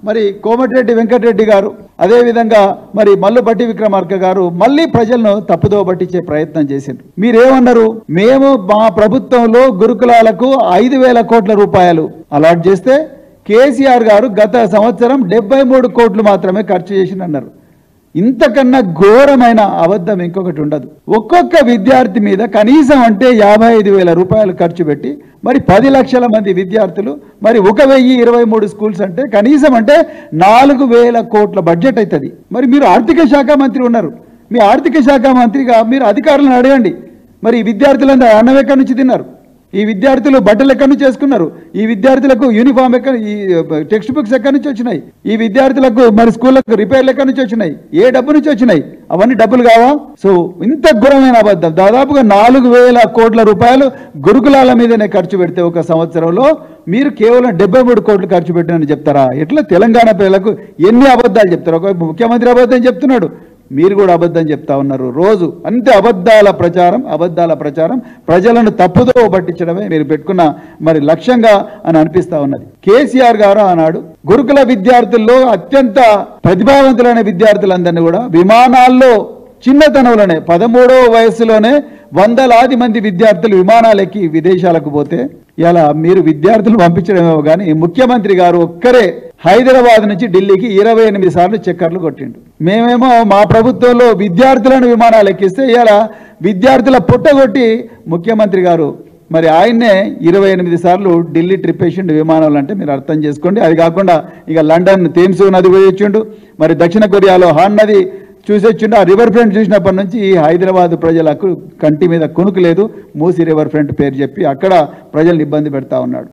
మరి కోమటిరెడ్డి వెంకటరెడ్డి గారు అదేవిధంగా మరి మల్లుపట్టి విక్రమార్క గారు మళ్ళీ ప్రజలను తప్పుదో పట్టించే ప్రయత్నం చేసిండ్రు మీరేమన్నారు మేము మా ప్రభుత్వంలో గురుకులాలకు ఐదు వేల కోట్ల రూపాయలు అలాట్ చేస్తే కేసీఆర్ గారు గత సంవత్సరం డెబ్బై మూడు కోట్లు మాత్రమే ఖర్చు చేసిందన్నారు ఇంతకన్నా ఘోరమైన అబద్ధం ఇంకొకటి ఉండదు ఒక్కొక్క విద్యార్థి మీద కనీసం అంటే యాభై ఐదు వేల రూపాయలు ఖర్చు పెట్టి మరి పది లక్షల మంది విద్యార్థులు మరి ఒక వెయ్యి ఇరవై మూడు స్కూల్స్ అంటే కనీసం అంటే నాలుగు వేల కోట్ల బడ్జెట్ అవుతుంది మరి మీరు ఆర్థిక శాఖ మంత్రి ఉన్నారు మీ ఆర్థిక శాఖ మంత్రిగా మీరు అధికారులను అడగండి మరి ఈ విద్యార్థులందరూ అన్నం ఎక్కడి నుంచి తిన్నారు ఈ విద్యార్థులు బట్టలు ఎక్కడి నుంచి వేసుకున్నారు ఈ విద్యార్థులకు యూనిఫామ్ ఎక్కడ ఈ టెక్స్ట్ బుక్స్ ఎక్కడి నుంచి వచ్చినాయి ఈ విద్యార్థులకు మరి స్కూళ్ళకు రిపేర్లు ఎక్కడి నుంచి వచ్చినాయి ఏ డబ్బు నుంచి వచ్చినాయి అవన్నీ డబ్బులు కావా సో ఇంత ఘోరమైన అబద్ధం దాదాపుగా నాలుగు వేల కోట్ల రూపాయలు గురుకులాల మీదనే ఖర్చు పెడితే ఒక సంవత్సరంలో మీరు కేవలం డెబ్బై మూడు కోట్లు ఖర్చు పెట్టినని చెప్తారా ఎట్లా తెలంగాణ ప్రజలకు ఎన్ని అబద్ధాలు చెప్తారు ఒక ముఖ్యమంత్రి అబద్ధం చెప్తున్నాడు మీరు కూడా అబద్ధం చెప్తా ఉన్నారు రోజు అంతే అబద్ధాల ప్రచారం అబద్ధాల ప్రచారం ప్రజలను తప్పుదో పట్టించడమే మీరు పెట్టుకున్న మరి లక్ష్యంగా అని అనిపిస్తా ఉన్నది కేసీఆర్ గారు ఆనాడు గురుకుల విద్యార్థుల్లో అత్యంత ప్రతిభావంతులైన విద్యార్థులందరినీ కూడా విమానాల్లో చిన్నతనంలోనే పదమూడవ వయసులోనే వందలాది మంది విద్యార్థులు విమానాలు ఎక్కి విదేశాలకు పోతే ఇలా మీరు విద్యార్థులు పంపించడమేమో కానీ ముఖ్యమంత్రి గారు ఒక్కరే హైదరాబాద్ నుంచి ఢిల్లీకి ఇరవై ఎనిమిది సార్లు చక్కర్లు కొట్టిండు మేమేమో మా ప్రభుత్వంలో విద్యార్థులను విమానాలు ఎక్కిస్తే ఇలా విద్యార్థుల పుట్టగొట్టి ముఖ్యమంత్రి గారు మరి ఆయన్నే ఇరవై ఎనిమిది సార్లు ఢిల్లీ ట్రిప్ వేసిండు విమానాలు అంటే మీరు అర్థం చేసుకోండి అది కాకుండా ఇక లండన్ థేమ్స్ నది పోయి వచ్చిండు మరి దక్షిణ కొరియాలో హాన్ నది చూసొచ్చిండు ఆ రివర్ ఫ్రంట్ చూసినప్పటి నుంచి ఈ హైదరాబాద్ ప్రజలకు కంటి మీద కునుకు లేదు మూసి రివర్ ఫ్రంట్ పేరు చెప్పి అక్కడ ప్రజల్ని ఇబ్బంది పెడతా ఉన్నాడు